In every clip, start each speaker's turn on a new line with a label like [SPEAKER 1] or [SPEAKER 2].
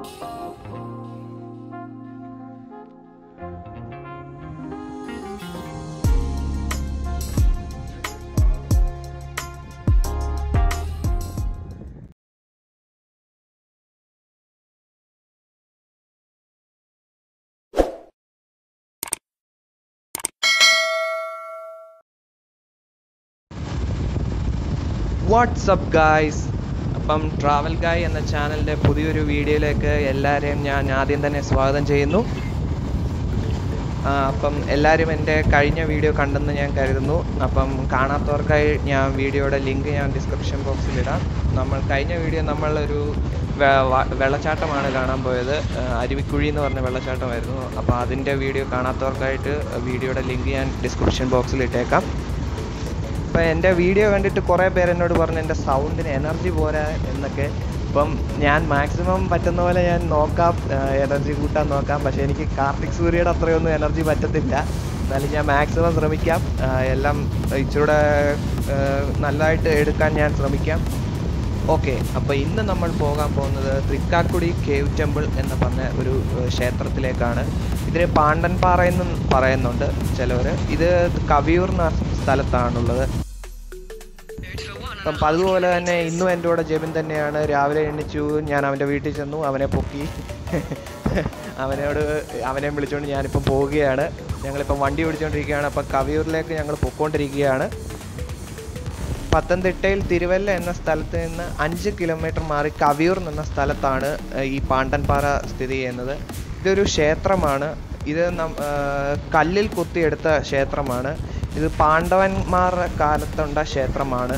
[SPEAKER 1] WhatsApp guys അപ്പം travel ഗായ് എന്ന ചാനലിൻ്റെ പുതിയൊരു വീഡിയോയിലേക്ക് എല്ലാവരെയും ഞാൻ ആദ്യം തന്നെ സ്വാഗതം ചെയ്യുന്നു ആ, അപ്പം എല്ലാവരും എൻ്റെ കഴിഞ്ഞ വീഡിയോ കണ്ടെന്ന് ഞാൻ കരുതുന്നു അപ്പം കാണാത്തവർക്കായി ഞാൻ വീഡിയോയുടെ ലിങ്ക് ഞാൻ ഡിസ്ക്രിപ്ഷൻ ബോക്സിൽ ഇടാം നമ്മൾ കഴിഞ്ഞ വീഡിയോ നമ്മൾ ഒരു വെ- വ- വെള്ളച്ചാട്ടമാണ് കാണാൻ പോയത് ആ, അരുവിക്കുഴി എന്ന് പറഞ്ഞ വെള്ളച്ചാട്ടമായിരുന്നു അപ്പോൾ അതിൻ്റെ വീഡിയോ കാണാത്തവർക്കായിട്ട് വീഡിയോയുടെ ലിങ്ക് ഞാൻ ഡിസ്ക്രിപ്ഷൻ ബോക്സിൽ ഇട്ടേക്കാം ഇപ്പം എൻ്റെ വീഡിയോ കണ്ടിട്ട് കുറേ പേര് എന്നോട് പറഞ്ഞു എൻ്റെ സൗണ്ടിന് എനർജി പോരാ എന്നൊക്കെ ഇപ്പം ഞാൻ മാക്സിമം പറ്റുന്ന പോലെ ഞാൻ നോക്കാം എനർജി കൂട്ടാൻ നോക്കാം പക്ഷേ എനിക്ക് കാർത്തിക് സൂര്യയുടെ അത്രയൊന്നും എനർജി പറ്റത്തില്ല എന്നാലും ഞാൻ മാക്സിമം ശ്രമിക്കാം ആ, എല്ലാം ഇച്ചിരൂടെ ആ, നല്ലതായിട്ട് എടുക്കാൻ ഞാൻ ശ്രമിക്കാം ഓക്കെ അപ്പോൾ ഇന്ന് നമ്മൾ പോകാൻ പോകുന്നത് തൃക്കാക്കുടി കേവ് ടെമ്പിൾ എന്ന് പറഞ്ഞ ഒരു ഏർ, ക്ഷേത്രത്തിലേക്കാണ് ഇതിന് പാണ്ടൻപാറ എന്നും പറയുന്നുണ്ട് ചിലവർ ഇത് കവിയൂർ എന്ന സ്ഥലത്താണുള്ളത് അപ്പം അതുപോലെ തന്നെ ഇന്നും എൻ്റെ കൂടെ ജെബിൻ തന്നെയാണ് രാവിലെ എണ്ണിച്ചു ഞാൻ അവൻ്റെ വീട്ടിൽ ചെന്നു അവനെ പൊക്കി അവനോട് അവനെ വിളിച്ചുകൊണ്ട് ഞാനിപ്പം പോവുകയാണ് ഞങ്ങളിപ്പം വണ്ടി ഓടിച്ചുകൊണ്ടിരിക്കുകയാണ് അപ്പം കവിയൂരിലേക്ക് ഞങ്ങൾ പൊക്കോണ്ടിരിക്കുകയാണ് പത്തനംതിട്ടയിൽ തിരുവല്ല എന്ന സ്ഥലത്ത് നിന്ന് അഞ്ച് കിലോമീറ്റർ മാറി കവിയൂർ എന്ന സ്ഥലത്താണ് ഏർ, ഈ പാണ്ടൻപാറ സ്ഥിതി ചെയ്യുന്നത് ഇതൊരു ക്ഷേത്രമാണ് ഇത് നം ഏർ, കല്ലിൽ കുത്തിയെടുത്ത ക്ഷേത്രമാണ് ഇത് പാണ്ഡവന്മാരുടെ കാലത്തുണ്ട ക്ഷേത്രമാണ്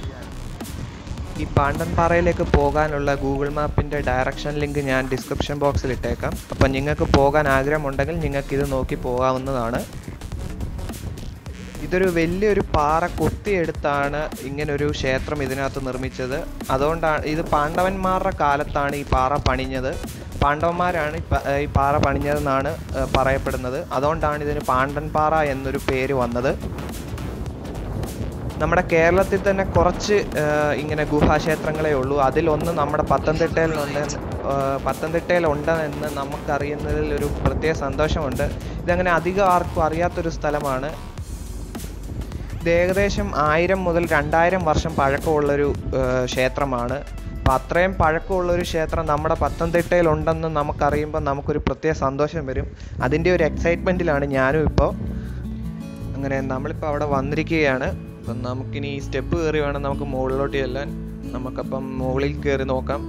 [SPEAKER 1] ഈ പാണ്ടൻപാറയിലേക്ക് പോകാനുള്ള ഗൂഗിൾ മാപ്പിൻ്റെ ഡയറക്ഷൻ ലിങ്ക് ഞാൻ ഡിസ്ക്രിപ്ഷൻ ബോക്സിൽ ഇട്ടേക്കാം അപ്പം നിങ്ങൾക്ക് പോകാൻ ആഗ്രഹമുണ്ടെങ്കിൽ നിങ്ങൾക്ക് ഇത് നോക്കി പോകാവുന്നതാണ് ഇതൊരു വലിയൊരു പാറ കൊത്തിയെടുത്താണ് ഇങ്ങനൊരു ക്ഷേത്രം ഇതിനകത്ത് നിർമ്മിച്ചത് അതുകൊണ്ടാണ് ഇത് പാണ്ഡവന്മാരുടെ കാലത്താണ് ഈ പാറ പണിഞ്ഞത് പാണ്ഡവന്മാരാണ് ഈ പ- ഈ പാറ പണിഞ്ഞതെന്നാണ് ഏർ, പറയപ്പെടുന്നത് അതുകൊണ്ടാണ് ഇതിന് പാണ്ഡൻപാറ എന്നൊരു പേര് വന്നത് നമ്മുടെ കേരളത്തിൽ തന്നെ കുറച്ച് ഏർ, ഇങ്ങനെ ഗുഹാക്ഷേത്രങ്ങളേ ഉള്ളൂ അതിലൊന്ന് നമ്മുടെ പത്തനംതിട്ടയിലുണ്ട് ഏർ, പത്തനംതിട്ടയിലുണ്ടെന്ന് നമുക്കറിയുന്നതിൽ ഒരു പ്രത്യേക സന്തോഷമുണ്ട് ഇതങ്ങനെ അധികം ആർക്കും അറിയാത്തൊരു സ്ഥലമാണ് ഇത് ഏകദേശം ആയിരം മുതൽ രണ്ടായിരം വർഷം പഴക്കമുള്ളൊരു ഏർ, ക്ഷേത്രമാണ് അപ്പം അത്രയും പഴക്കമുള്ളൊരു ക്ഷേത്രം നമ്മുടെ പത്തനംതിട്ടയിൽ ഉണ്ടെന്ന് നമുക്കറിയുമ്പോൾ നമുക്കൊരു പ്രത്യേക സന്തോഷം വരും അതിൻ്റെ ഒരു എക്സൈറ്റ്മെൻറ്റിലാണ് ഞാനും ഇപ്പോൾ അങ്ങനെ നമ്മളിപ്പോൾ അവിടെ വന്നിരിക്കുകയാണ് അപ്പം നമുക്കിനി ഈ സ്റ്റെപ്പ് കയറി വേണം നമുക്ക് മുകളിലോട്ട് ചെല്ലാൻ നമുക്കപ്പം മുകളിൽ കയറി നോക്കാം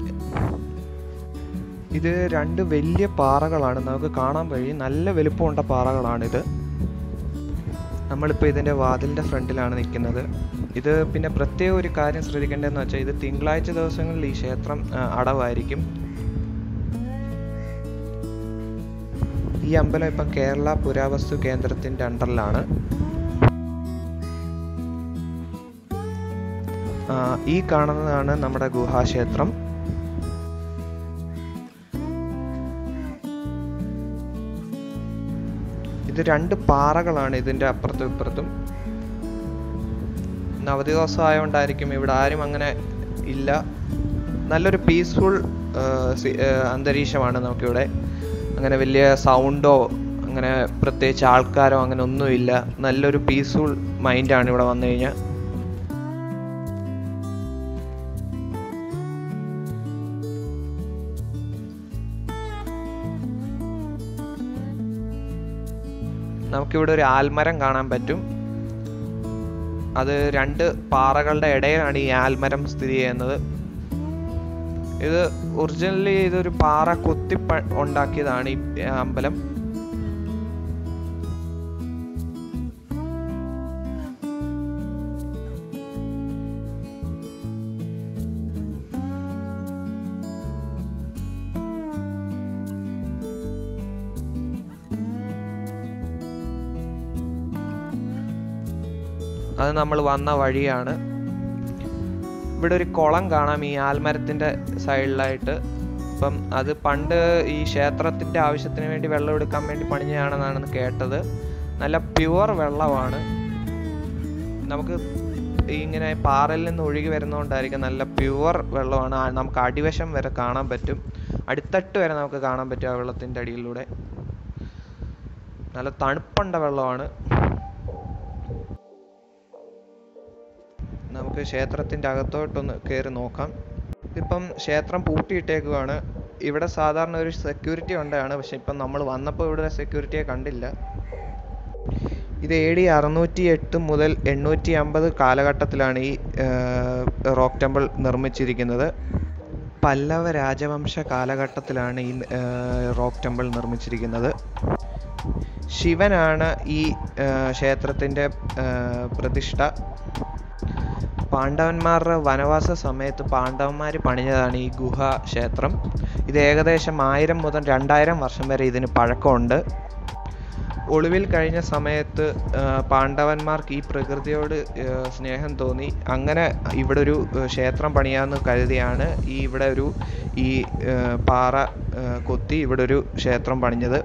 [SPEAKER 1] ഇത് രണ്ട് വലിയ പാറകളാണ് നമുക്ക് കാണാൻ കഴിയും നല്ല വലുപ്പമുണ്ട പാറകളാണിത് നമ്മളിപ്പോൾ ഇതിൻ്റെ വാതിലിൻ്റെ ഫ്രണ്ടിലാണ് നിൽക്കുന്നത് ഇത് പിന്നെ പ്രത്യേക ഒരു കാര്യം ശ്രദ്ധിക്കേണ്ടതെന്ന് വെച്ചാൽ ഇത് തിങ്കളാഴ്ച ദിവസങ്ങളിൽ ഈ ക്ഷേത്രം ആ, അടവായിരിക്കും ഈ അമ്പലം ഇപ്പം കേരള പുരാവസ്തു കേന്ദ്രത്തിൻ്റെ അണ്ടറിലാണ് ആ, ഈ കാണുന്നതാണ് നമ്മുടെ ഗുഹാക്ഷേത്രം ഇത് രണ്ട് പാറകളാണ് ഇതിൻ്റെ അപ്പുറത്തും ഇപ്പുറത്തും ഇന്ന് അവധി ദിവസം ആയതുകൊണ്ടായിരിക്കും ഇവിടെ ആരും അങ്ങനെ ഇല്ല നല്ലൊരു പീസ്ഫുൾ അന്തരീക്ഷമാണ് നമുക്കിവിടെ അങ്ങനെ വലിയ സൗണ്ടോ അങ്ങനെ പ്രത്യേകിച്ച് ആൾക്കാരോ അങ്ങനെ ഒന്നുമില്ല നല്ലൊരു പീസ്ഫുൾ മൈൻഡാണ് ഇവിടെ വന്നു കഴിഞ്ഞാൽ നമുക്കിവിടെ ഒരു ആൽമരം കാണാൻ പറ്റും അത് രണ്ട് പാറകളുടെ ഇടയിലാണ് ഈ ആൽമരം സ്ഥിതി ചെയ്യുന്നത് ഇത് ഒറിജിനലി ഇതൊരു പാറ കൊത്തി പ- ഉണ്ടാക്കിയതാണ് ഈ അമ്പലം അത് നമ്മൾ വന്ന വഴിയാണ് ഇവിടെ ഒരു കുളം കാണാം ഈ ആൽമരത്തിൻ്റെ സൈഡിലായിട്ട് അപ്പം അത് പണ്ട് ഈ ക്ഷേത്രത്തിൻ്റെ ആവശ്യത്തിന് വേണ്ടി വെള്ളം എടുക്കാൻ വേണ്ടി പണിഞ്ഞതാണെന്നാണ് കേട്ടത് നല്ല പ്യുവർ വെള്ളമാണ് നമുക്ക് ഈ ഇങ്ങനെ പാറയിൽ നിന്ന് ഒഴുകി വരുന്നതുകൊണ്ടായിരിക്കും നല്ല പ്യുവർ വെള്ളമാണ് ആ- നമുക്ക് അടിവശം വരെ കാണാൻ പറ്റും അടിത്തട്ട് വരെ നമുക്ക് കാണാൻ പറ്റും ആ വെള്ളത്തിൻ്റെ അടിയിലൂടെ നല്ല തണുപ്പുണ്ട വെള്ളമാണ് നമുക്ക് ക്ഷേത്രത്തിൻ്റെ അകത്തോട്ടൊന്ന് കയറി നോക്കാം ഇപ്പം ക്ഷേത്രം പൂട്ടിയിട്ടേക്കുവാണ് ഇവിടെ സാധാരണ ഒരു സെക്യൂരിറ്റി ഉണ്ടാണ് പക്ഷെ ഇപ്പം നമ്മൾ വന്നപ്പോൾ ഇവിടെ സെക്യൂരിറ്റിയെ കണ്ടില്ല ഇത് എ ഡി അറുന്നൂറ്റി എട്ട് മുതൽ എണ്ണൂറ്റി അമ്പത് കാലഘട്ടത്തിലാണ് ഈ റോക്ക് ടെമ്പിൾ നിർമ്മിച്ചിരിക്കുന്നത് പല്ലവ രാജവംശ കാലഘട്ടത്തിലാണ് ഈ റോക്ക് ടെമ്പിൾ നിർമ്മിച്ചിരിക്കുന്നത് ശിവനാണ് ഈ ക്ഷേത്രത്തിൻ്റെ പ്രതിഷ്ഠ പാണ്ഡവന്മാരുടെ വനവാസ സമയത്ത് പാണ്ഡവന്മാർ പണിഞ്ഞതാണ് ഈ ഗുഹ ക്ഷേത്രം ഇത് ഏകദേശം ആയിരം മുതൽ രണ്ടായിരം വർഷം വരെ ഇതിന് പഴക്കമുണ്ട് ഒളിവിൽ കഴിഞ്ഞ സമയത്ത് പാണ്ഡവന്മാർക്ക് ഈ പ്രകൃതിയോട് സ്നേഹം തോന്നി അങ്ങനെ ഇവിടെ ഒരു ക്ഷേത്രം പണിയാമെന്ന് കരുതിയാണ് ഈ ഇവിടെ ഒരു ഈ പാറ കൊത്തി ഇവിടെ ഒരു ക്ഷേത്രം പണിഞ്ഞത്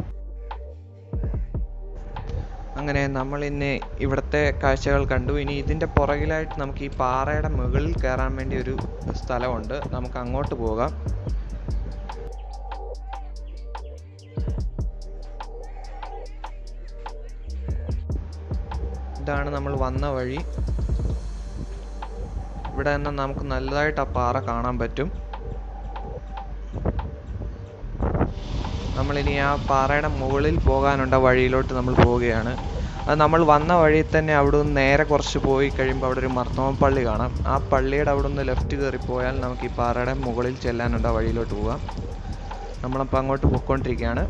[SPEAKER 1] അങ്ങനെ നമ്മൾ ഇന്ന് ഇവിടുത്തെ കാഴ്ചകൾ കണ്ടു ഇനി ഇതിൻ്റെ പുറകിലായിട്ട് നമുക്ക് ഈ പാറയുടെ മുകളിൽ കയറാൻ വേണ്ടി ഒരു സ്ഥലമുണ്ട് നമുക്ക് അങ്ങോട്ട് പോകാം ഇതാണ് നമ്മൾ വന്ന വഴി ഇവിടെ നിന്ന് നമുക്ക് നല്ലതായിട്ട് ആ പാറ കാണാൻ പറ്റും നമ്മളിനി ആ പാറയുടെ മുകളിൽ പോകാനുണ്ട വഴിയിലോട്ട് നമ്മൾ പോവുകയാണ് അത് നമ്മൾ വന്ന വഴിയിൽ തന്നെ അവിടെ നിന്ന് നേരെ കുറച്ച് പോയി കഴിയുമ്പോൾ അവിടെ ഒരു മർത്തോമ പള്ളി കാണാം ആ പള്ളിയുടെ അവിടെ നിന്ന് ലെഫ്റ്റ് കയറി പോയാൽ നമുക്ക് ഈ പാറയുടെ മുകളിൽ ചെല്ലാനുണ്ട് ആ വഴിയിലോട്ട് പോകാം നമ്മളപ്പോൾ അങ്ങോട്ട് പോയിക്കൊണ്ടിരിക്കുകയാണ്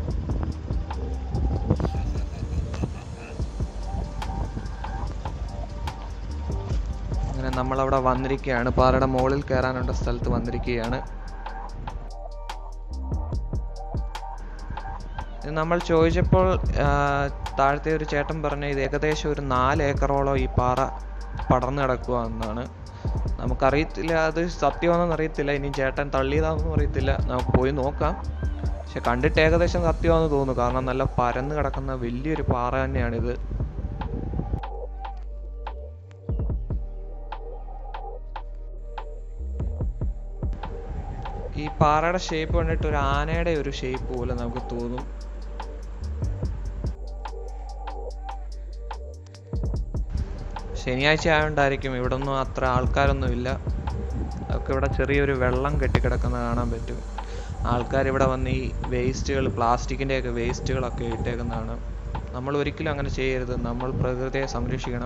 [SPEAKER 1] അങ്ങനെ നമ്മളവിടെ വന്നിരിക്കുകയാണ് പാറയുടെ മുകളിൽ കയറാനുള്ള സ്ഥലത്ത് വന്നിരിക്കുകയാണ് നമ്മൾ ചോദിച്ചപ്പോൾ താഴത്തെ ഒരു ചേട്ടൻ പറഞ്ഞ ഇത് ഏകദേശം ഒരു നാല് ഏക്കറോളം ഈ പാറ പടർന്നു കിടക്കുക എന്നാണ് നമുക്കറിയത്തില്ല അത് സത്യമാണെന്ന് അറിയത്തില്ല ഇനി ചേട്ടൻ തള്ളിയതാണെന്നും അറിയത്തില്ല നമുക്ക് പോയി നോക്കാം പക്ഷെ കണ്ടിട്ട് ഏകദേശം സത്യമാണെന്ന് തോന്നുന്നു കാരണം നല്ല പരന്ന് കിടക്കുന്ന വലിയൊരു പാറ തന്നെയാണിത് ഈ പാറയുടെ ഷേപ്പ് കണ്ടിട്ട് ഒരു ആനയുടെ ഒരു ഷേപ്പ് പോലെ നമുക്ക് തോന്നും ശനിയാഴ്ച ആയതുകൊണ്ടായിരിക്കും ഇവിടെ ഒന്നും അത്ര ആൾക്കാരൊന്നുമില്ല നമുക്ക് ഇവിടെ ചെറിയൊരു വെള്ളം കെട്ടിക്കിടക്കുന്ന കാണാൻ പറ്റും ആൾക്കാർ ഇവിടെ വന്ന് ഈ വേസ്റ്റുകൾ പ്ലാസ്റ്റിക്കിൻ്റെ ഒക്കെ വേസ്റ്റുകളൊക്കെ ഇട്ടേക്കുന്നതാണ് നമ്മൾ ഒരിക്കലും അങ്ങനെ ചെയ്യരുത് നമ്മൾ പ്രകൃതിയെ സംരക്ഷിക്കണം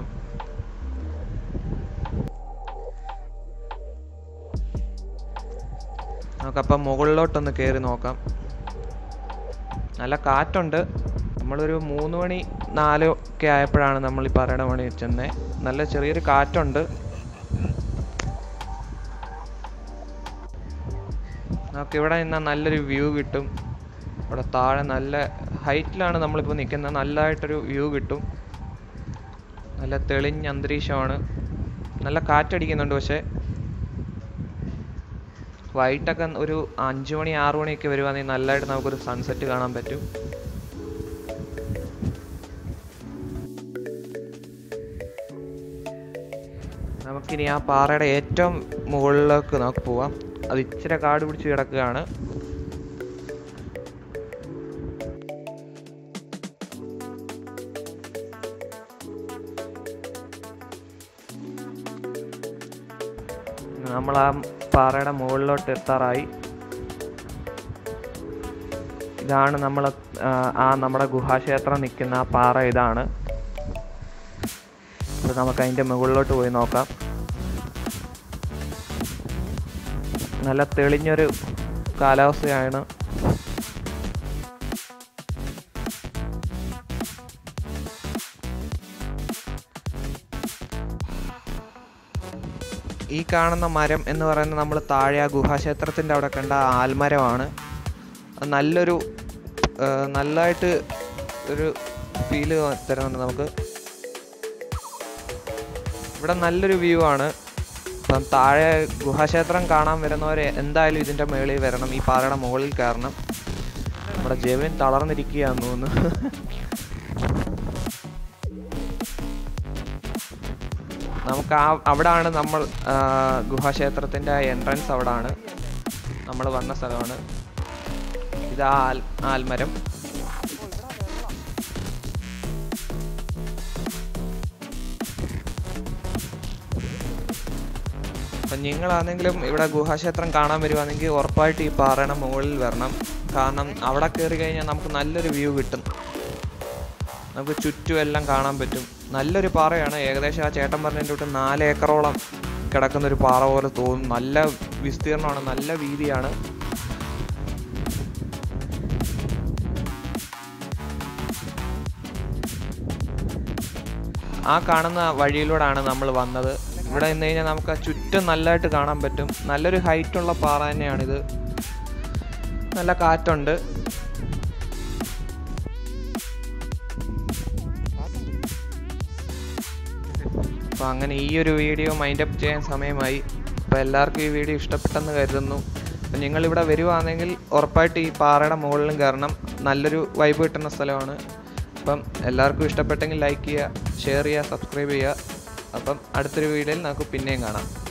[SPEAKER 1] നമുക്കപ്പം മുകളിലോട്ടൊന്ന് കയറി നോക്കാം നല്ല കാറ്റുണ്ട് നമ്മളൊരു മൂന്ന് മണി നാല് ഒക്കെ ആയപ്പോഴാണ് നമ്മൾ ഈ പറയണ മണി ചെന്നേ നല്ല ചെറിയൊരു കാറ്റുണ്ട് നമുക്ക് ഇവിടെ നിന്നാൽ നല്ലൊരു വ്യൂ കിട്ടും ഇവിടെ താഴെ നല്ല ഹൈറ്റിലാണ് നമ്മളിപ്പോൾ നിൽക്കുന്നത് നല്ലതായിട്ടൊരു വ്യൂ കിട്ടും നല്ല തെളിഞ്ഞ അന്തരീക്ഷമാണ് നല്ല കാറ്റടിക്കുന്നുണ്ട് പക്ഷേ വൈകിട്ടൊക്കെ ഒരു അഞ്ചു മണി ആറു മണിയൊക്കെ വരുവാണെങ്കിൽ നല്ലതായിട്ട് നമുക്കൊരു സൺസെറ്റ് കാണാൻ പറ്റും നമുക്കിനി ആ പാറയുടെ ഏറ്റവും മുകളിലേക്ക് നമുക്ക് പോവാം അത് ഇച്ചിരി കാട് പിടിച്ച് കിടക്കുകയാണ് നമ്മൾ ആ പാറയുടെ മുകളിലോട്ട് എത്താറായി ഇതാണ് നമ്മൾ ആ നമ്മുടെ ഗുഹാക്ഷേത്രം നിൽക്കുന്ന ആ പാറ ഇതാണ് അപ്പോൾ നമുക്ക് അതിൻ്റെ മുകളിലോട്ട് പോയി നോക്കാം നല്ല തെളിഞ്ഞൊരു കാലാവസ്ഥയാണ് ഈ കാണുന്ന മരം എന്ന് പറയുന്നത് നമ്മൾ താഴെ ആ ഗുഹാക്ഷേത്രത്തിൻ്റെ അവിടെ കണ്ട ആൽമരമാണ് അത് നല്ലൊരു ആ, നല്ലതായിട്ട് ഒരു ഫീല് തരുന്നുണ്ട് നമുക്ക് ഇവിടെ നല്ലൊരു വ്യൂ ആണ് അപ്പം താഴെ ഗുഹാക്ഷേത്രം കാണാൻ വരുന്നവർ എന്തായാലും ഇതിൻ്റെ മുകളിൽ വരണം ഈ പാറയുടെ മുകളിൽ കയറണം നമ്മുടെ ജെവിൻ തളർന്നിരിക്കുകയാന്ന് തോന്നുന്നു നമുക്ക് ആ അവിടാണ് നമ്മൾ ആ, ഗുഹാക്ഷേത്രത്തിൻ്റെ എൻട്രൻസ് അവിടാണ് നമ്മൾ വന്ന സ്ഥലമാണ് ഇത് ആൽ ആൽമരം അപ്പം നിങ്ങളാണെങ്കിലും ഇവിടെ ഗുഹാക്ഷേത്രം കാണാൻ വരുവാണെങ്കിൽ ഉറപ്പായിട്ട് ഈ പാറയുടെ മുകളിൽ വരണം കാരണം അവിടെ കയറി കഴിഞ്ഞാൽ നമുക്ക് നല്ലൊരു വ്യൂ കിട്ടും നമുക്ക് ചുറ്റും എല്ലാം കാണാൻ പറ്റും നല്ലൊരു പാറയാണ് ഏകദേശം ആ ചേട്ടൻ പറഞ്ഞതിൻ്റെ തൊട്ട് നാല് ഏക്കറോളം കിടക്കുന്ന ഒരു പാറ പോലെ തോന്നും നല്ല വിസ്തീർണമാണ് നല്ല വീതിയാണ് ആ കാണുന്ന വഴിയിലൂടെയാണ് നമ്മൾ വന്നത് ഇവിടെ നിന്ന് കഴിഞ്ഞാൽ നമുക്ക് ആ ചുറ്റും നല്ലതായിട്ട് കാണാൻ പറ്റും നല്ലൊരു ഹൈറ്റുള്ള പാറ തന്നെയാണിത് നല്ല കാറ്റുണ്ട് അപ്പോൾ അങ്ങനെ ഈ ഒരു വീഡിയോ മൈൻഡ് അപ്പ് ചെയ്യാൻ സമയമായി അപ്പോൾ എല്ലാവർക്കും ഈ വീഡിയോ ഇഷ്ടപ്പെട്ടെന്ന് കരുതുന്നു അപ്പോൾ നിങ്ങളിവിടെ വരുവാണെങ്കിൽ ഉറപ്പായിട്ട് ഈ പാറയുടെ മുകളിലും കയറണം നല്ലൊരു വൈബ് കിട്ടുന്ന സ്ഥലമാണ് അപ്പം എല്ലാവർക്കും ഇഷ്ടപ്പെട്ടെങ്കിൽ ലൈക്ക് ചെയ്യുക ഷെയർ ചെയ്യുക സബ്സ്ക്രൈബ് ചെയ്യുക അപ്പം അടുത്തൊരു വീഡിയോയിൽ നമുക്ക് പിന്നെയും കാണാം